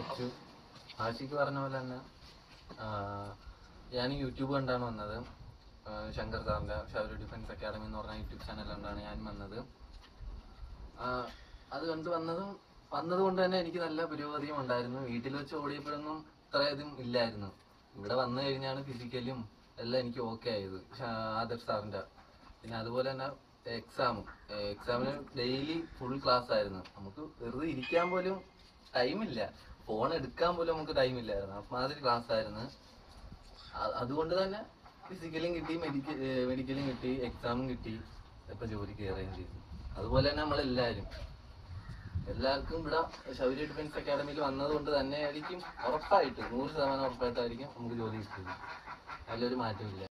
വെച്ചു ആഷിക്ക് പറഞ്ഞ പോലെ തന്നെ ആ, ഞാൻ യൂട്യൂബ് കണ്ടാണ് വന്നത് ആ, ശങ്കർ സാറിന്റെ ഷവരി ഡിഫൻസ് അക്കാദമി എന്ന് പറഞ്ഞ യൂട്യൂബ് ചാനൽ കണ്ടാണ് ഞാൻ വന്നത് ആ, അത് കണ്ട് വന്നതും വന്നത് കൊണ്ട് തന്നെ എനിക്ക് നല്ല പുരോഗതിയും ഉണ്ടായിരുന്നു വീട്ടിൽ വെച്ച് ഓടിയപ്പോഴൊന്നും ഇത്രയധികം ഇല്ലായിരുന്നു ഇവിടെ വന്നു കഴിഞ്ഞാണ് ഫിസിക്കലും എല്ലാം എനിക്ക് ഓക്കെ ആയത് ഷാ- ആദർശ് സാറിന്റെ പിന്നെ അതുപോലെ തന്നെ എക്സാമും എക്സാമിന് ഡെയിലി ഫുൾ ക്ലാസ് ആയിരുന്നു നമുക്ക് വെറുതെ ഇരിക്കാൻ പോലും ടൈമില്ല ഫോൺ എടുക്കാൻ പോലും നമുക്ക് ടൈമില്ലായിരുന്നു അമാതിരി ക്ലാസ് ആയിരുന്നു അ- അതുകൊണ്ട് തന്നെ ഫിസിക്കലും കിട്ടി മെഡിക്കൽ മെഡിക്കലും കിട്ടി എക്സാമും കിട്ടി ഇപ്പൊ ജോലി കയറുകയും ചെയ്തു അതുപോലെ തന്നെ നമ്മളെല്ലാവരും എല്ലാവർക്കും ഇവിടെ ശൗര്യ ഡിഫൻസ് അക്കാദമിയിൽ വന്നത് കൊണ്ട് തന്നെ ആയിരിക്കും ഉറപ്പായിട്ട് നൂറ് ശതമാനം ഉറപ്പായിട്ടായിരിക്കും നമുക്ക് ജോലി കിട്ടിയത് അതിലൊരു മാറ്റമില്ല